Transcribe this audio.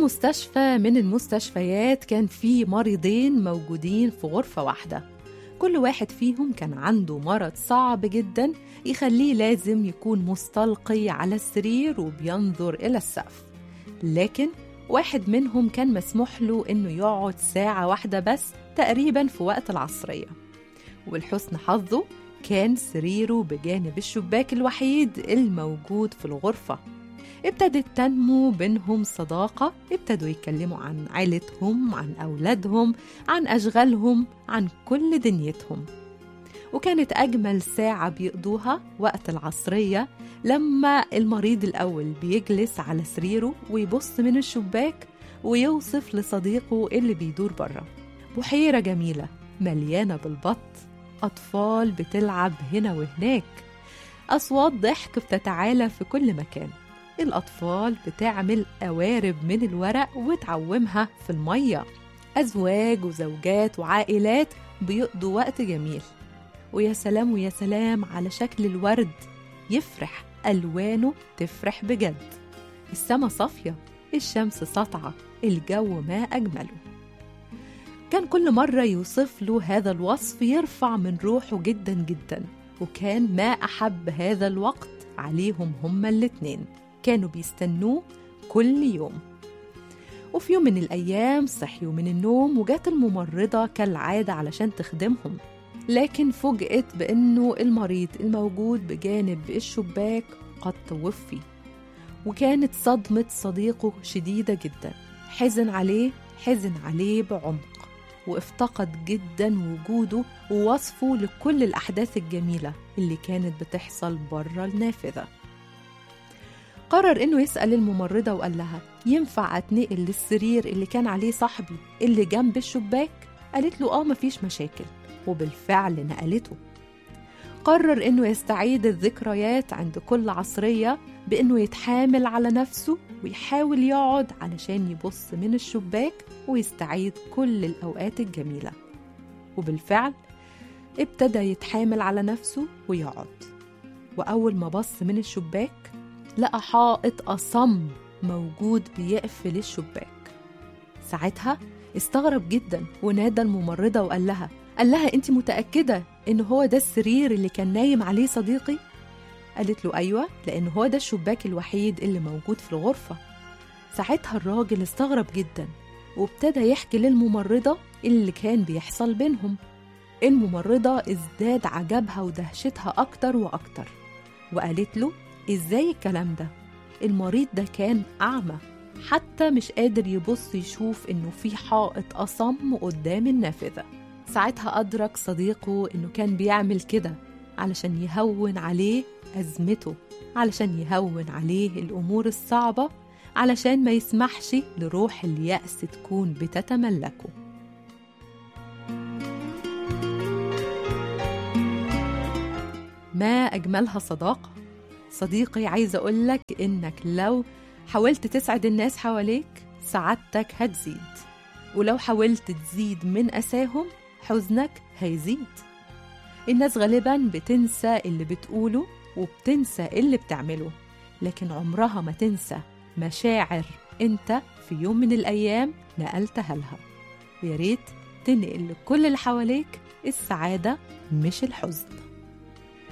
مستشفى من المستشفيات كان في مريضين موجودين في غرفة واحدة كل واحد فيهم كان عنده مرض صعب جدا يخليه لازم يكون مستلقي على السرير وبينظر إلى السقف لكن واحد منهم كان مسموح له إنه يقعد ساعة واحدة بس تقريبا في وقت العصرية ولحسن حظه كان سريره بجانب الشباك الوحيد الموجود في الغرفة ابتدت تنمو بينهم صداقة ابتدوا يتكلموا عن عيلتهم عن أولادهم عن أشغالهم عن كل دنيتهم وكانت أجمل ساعة بيقضوها وقت العصرية لما المريض الأول بيجلس على سريره ويبص من الشباك ويوصف لصديقه اللي بيدور بره بحيرة جميلة مليانة بالبط أطفال بتلعب هنا وهناك أصوات ضحك بتتعالى في كل مكان الأطفال بتعمل قوارب من الورق وتعومها في المية أزواج وزوجات وعائلات بيقضوا وقت جميل ويا سلام ويا سلام على شكل الورد يفرح ألوانه تفرح بجد السما صافية الشمس ساطعة الجو ما أجمله كان كل مرة يوصف له هذا الوصف يرفع من روحه جدا جدا وكان ما أحب هذا الوقت عليهم هما الاتنين كانوا بيستنوه كل يوم وفي يوم من الأيام صحيوا من النوم وجات الممرضة كالعادة علشان تخدمهم لكن فوجئت بأنه المريض الموجود بجانب الشباك قد توفي وكانت صدمة صديقه شديدة جدا حزن عليه حزن عليه بعمق وافتقد جدا وجوده ووصفه لكل الأحداث الجميلة اللي كانت بتحصل بره النافذة قرر انه يسأل الممرضة وقال لها ينفع اتنقل للسرير اللي كان عليه صاحبي اللي جنب الشباك؟ قالت له اه مفيش مشاكل وبالفعل نقلته قرر انه يستعيد الذكريات عند كل عصرية بانه يتحامل على نفسه ويحاول يقعد علشان يبص من الشباك ويستعيد كل الأوقات الجميلة وبالفعل ابتدى يتحامل على نفسه ويقعد وأول ما بص من الشباك لقى حائط أصم موجود بيقفل الشباك ساعتها استغرب جدا ونادى الممرضة وقال لها قال لها انت متأكدة ان هو ده السرير اللي كان نايم عليه صديقي؟ قالت له أيوة لأن هو ده الشباك الوحيد اللي موجود في الغرفة ساعتها الراجل استغرب جدا وابتدى يحكي للممرضة اللي كان بيحصل بينهم الممرضة ازداد عجبها ودهشتها أكتر وأكتر وقالت له ازاي الكلام ده المريض ده كان أعمى حتى مش قادر يبص يشوف إنه في حائط أصم قدام النافذة ساعتها أدرك صديقه إنه كان بيعمل كده علشان يهون عليه أزمته علشان يهون عليه الأمور الصعبة علشان ما يسمحش لروح اليأس تكون بتتملكه ما أجملها صداقة صديقي عايزة أقولك إنك لو حاولت تسعد الناس حواليك سعادتك هتزيد ولو حاولت تزيد من أساهم حزنك هيزيد الناس غالبا بتنسى اللي بتقوله وبتنسى اللي بتعمله لكن عمرها ما تنسى مشاعر انت في يوم من الايام نقلتها لها ويا ريت تنقل لكل اللي حواليك السعاده مش الحزن